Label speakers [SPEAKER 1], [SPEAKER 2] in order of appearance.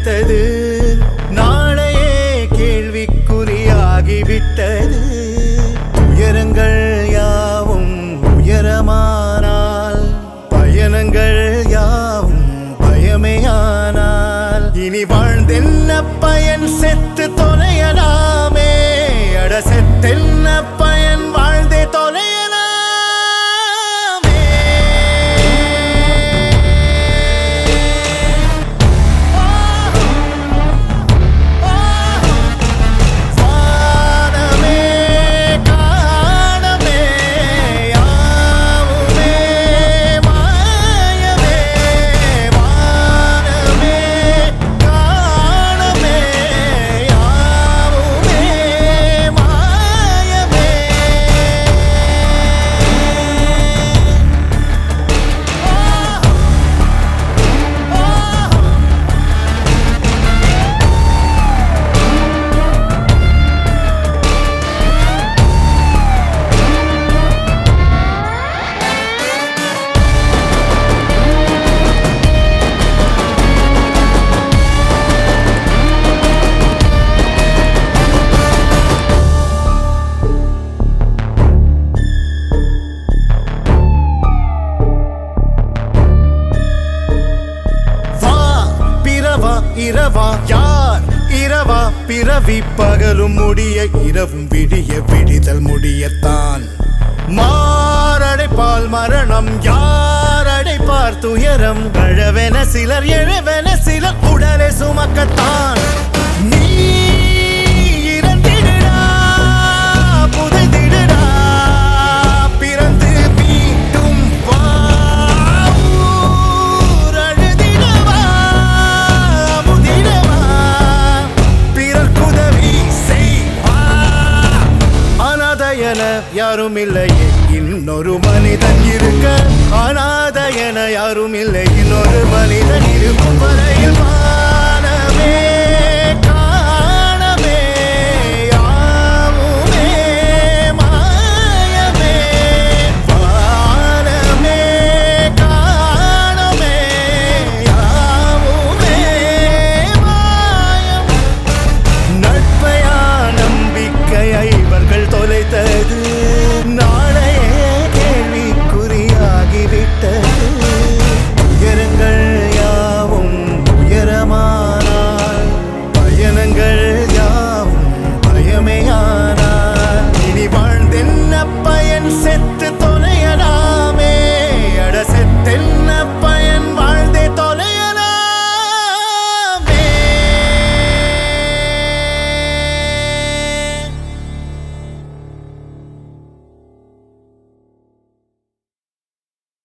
[SPEAKER 1] வைத்தது நாளையே கேள்விக்குறியாகிவிட்டது உயரங்கள் யாவும் உயரமானால் பயணங்கள் யாவும் பயமையானால் இனி வாழ்ந்தென்ன பயன் செத்து தொலையலாமே அட செத்தென்ன பயன் வாழ்ந்தே தொலையலாமே வானமே காணமே யாவுமே மாயமே வானமே காணமே யாவுமே மாயமே வா பிறவா இரவா யார் இரவா பிறவி பகலும் முடிய இரவும் விடிய விடிதல் முடியத்தான் மாரடைப்பால் மரணம் யார் அடைப்பார் துயரம் அழவென சிலர் எழவென சிலர் உடலை சுமக்கத்தான் நீ இறந்திடுடா, புதைந்திடுடா, பிறந்து மீண்டும் வா, ஊர் அழுதிடவா, அமுதிடவா, பிறர்க்குதவி செய்வா. அனாதையென யாரும் இல்லையே இன்னொரு மனிதன் இருக்க அனாதையென யாரும் இல்லை இன்னொரு மனிதன் இருக்கும் வரையில் வானமே